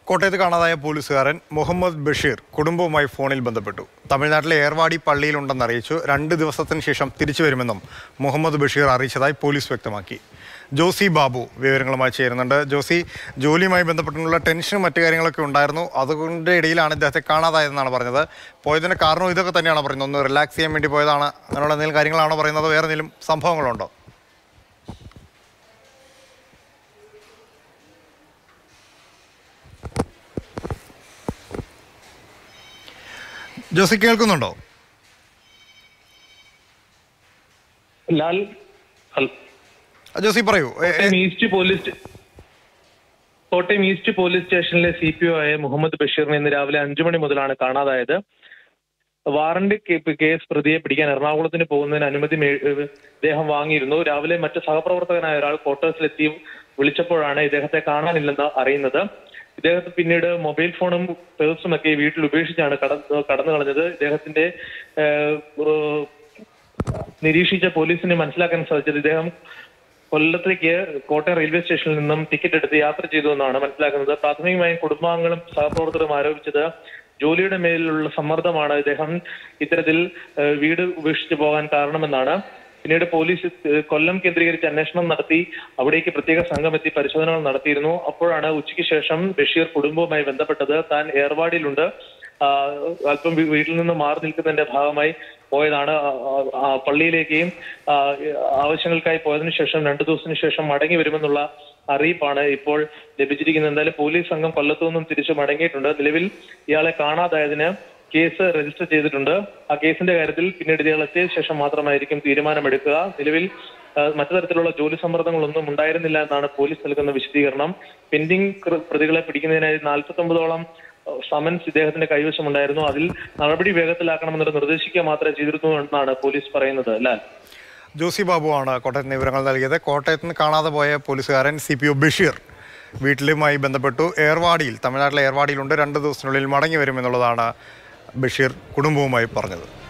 കോട്ടയത്ത് കാണാതായ പോലീസുകാരൻ മുഹമ്മദ് ബഷീർ കുടുംബവുമായി ഫോണിൽ ബന്ധപ്പെട്ടു തമിഴ്നാട്ടിലെ ഏർവാടി പള്ളിയിലുണ്ടെന്ന് അറിയിച്ചു രണ്ട് ദിവസത്തിന് ശേഷം തിരിച്ചു വരുമെന്നും മുഹമ്മദ് ബഷീർ അറിയിച്ചതായി പോലീസ് വ്യക്തമാക്കി ജോസി ബാബു വിവരങ്ങളുമായി ചേരുന്നുണ്ട് ജോസി ജോലിയുമായി ബന്ധപ്പെട്ടുള്ള ടെൻഷനും മറ്റു കാര്യങ്ങളൊക്കെ ഉണ്ടായിരുന്നു അതുകൊണ്ട് ഇടയിലാണ് ഇദ്ദേഹത്തെ കാണാതായതെന്നാണ് പറഞ്ഞത് പോയതിന് കാരണം ഇതൊക്കെ തന്നെയാണോ പറയുന്നത് ഒന്ന് റിലാക്സ് ചെയ്യാൻ വേണ്ടി പോയതാണ് അങ്ങനെയുള്ള എന്തെങ്കിലും കാര്യങ്ങളാണോ പറയുന്നത് വേറെ എന്തെങ്കിലും സംഭവങ്ങളുണ്ടോ ജോസി കേൾക്കുന്നുണ്ടോ ലാൽ ഹൽ- ജോസി പറയൂ എ- എ- കോട്ടയം ഈസ്റ്റ് പോലീസ് സ്റ്റേ- കോട്ടയം ഈസ്റ്റ് പോലീസ് സ്റ്റേഷനിലെ സി പി ഒ ആയ മുഹമ്മദ് ബഷീറിനെ ഇന്ന് രാവിലെ അഞ്ചു മണി മുതലാണ് കാണാതായത് വാറന്റ് കേ- കേസ് പ്രതിയെ പിടിക്കാൻ എറണാകുളത്തിന് പോകുന്നതിന് അനുമതി മേ- ഏഹ് ഇദ്ദേഹം വാങ്ങിയിരുന്നു രാവിലെ മറ്റ് സഹപ്രവർത്തകനായ ഒരാൾ ക്വാർട്ടേഴ്സിലെത്തി വിളിച്ചപ്പോഴാണ് ഇദ്ദേഹത്തെ കാണാനില്ലെന്ന് അറിയുന്നത് ഇദ്ദേഹത്തെ പിന്നീട് മൊബൈൽ ഫോണും പേഴ്സും ഒക്കെ വീട്ടിൽ ഉപേക്ഷിച്ചാണ് കടന്നു കടന്നു കളഞ്ഞത് ഇദ്ദേഹത്തിന്റെ ഏഹ്, ഏഹ്, നിരീക്ഷിച്ച പോലീസിന് മനസ്സിലാക്കാൻ സാധിച്ചത് ഇദ്ദേഹം കൊല്ലത്തേക്ക് കോട്ടയം റെയിൽവേ സ്റ്റേഷനിൽ നിന്നും ടിക്കറ്റ് എടുത്ത് യാത്ര ചെയ്തു എന്നാണ് മനസ്സിലാക്കുന്നത് പ്രാഥമികമായും കുടുംബാംഗങ്ങളും സഹപ്രവർത്തകരും ആരോപിച്ചത് ജോലിയുടെ മേലുള്ള സമ്മർദ്ദമാണ് ഇദ്ദേഹം ഇത്തരത്തിൽ ഏഹ്, വീട് ഉപേക്ഷിച്ചു പോകാൻ കാരണമെന്നാണ് പിന്നീട് പോലീസ് ഏഹ്, കൊല്ലം കേന്ദ്രീകരിച്ച് അന്വേഷണം നടത്തി അവിടേക്ക് പ്രത്യേക സംഘം എത്തി പരിശോധനകൾ നടത്തിയിരുന്നു അപ്പോഴാണ് ഉച്ചയ്ക്ക് ശേഷം ബഷീർ കുടുംബവുമായി ബന്ധപ്പെട്ടത് താൻ ഏർവാടിയിലുണ്ട് ആ, അല്പം വീ- വീട്ടിൽ നിന്ന് മാറി നിൽക്കുന്നതിന്റെ ഭാഗമായി പോയതാണ് ആ, ആ, ആ, പള്ളിയിലേക്ക് ആ, ആവശ്യങ്ങൾക്കായി പോയതിനു ശേഷം രണ്ടു ദിവസത്തിന് ശേഷം മടങ്ങി വരുമെന്നുള്ള അറിയിപ്പാണ് ഇപ്പോൾ ലഭിച്ചിരിക്കുന്നത് എന്തായാലും പോലീസ് സംഘം കൊല്ലത്തു നിന്നും തിരിച്ചു മടങ്ങിയിട്ടുണ്ട് നിലവിൽ ഇയാളെ കാണാതായതിന് കേസ് രജിസ്റ്റർ ചെയ്തിട്ടുണ്ട് ആ കേസിന്റെ കാര്യത്തിൽ പിന്നീട് ഇയാൾ എത്തിയ ശേഷം മാത്രമായിരിക്കും തീരുമാനമെടുക്കുക നിലവിൽ ആ, മറ്റു തരത്തിലുള്ള ജോലി സമ്മർദ്ദങ്ങളൊന്നും ഉണ്ടായിരുന്നില്ല എന്നാണ് പോലീസ് നൽകുന്ന വിശദീകരണം പെൻഡിംഗ് കൃ- പ്രതികളെ പിടിക്കുന്നതിനായി നാൽപ്പത്തി ഒമ്പതോളം സമൻസ് ഇദ്ദേഹത്തിന്റെ കൈവശമുണ്ടായിരുന്നു അതിൽ നടപടി വേഗത്തിലാക്കണമെന്ന് നിർദ്ദേശിക്കുക മാത്രമേ ചെയ്തിരുന്നു എന്നാണ് പോലീസ് പറയുന്നത് ലാൽ ജോസി ബാബുവാണ് കോട്ടയത്തിന് വിവരങ്ങൾ നൽകിയത് കോട്ടയത്ത് നിന്ന് കാണാതെ പോയ പോലീസുകാരൻ സി പി ഒ ബഷീർ വീട്ടിലുമായി ബന്ധപ്പെട്ടു ഏർവാടിയിൽ തമിഴ്നാട്ടിലെ ഏർവാടിയിലുണ്ട് രണ്ട് ദിവസത്തിനുള്ളിൽ മടങ്ങി വരുമെന്നുള്ളതാണ് ബഷീർ കുടുംബവുമായി പറഞ്ഞത്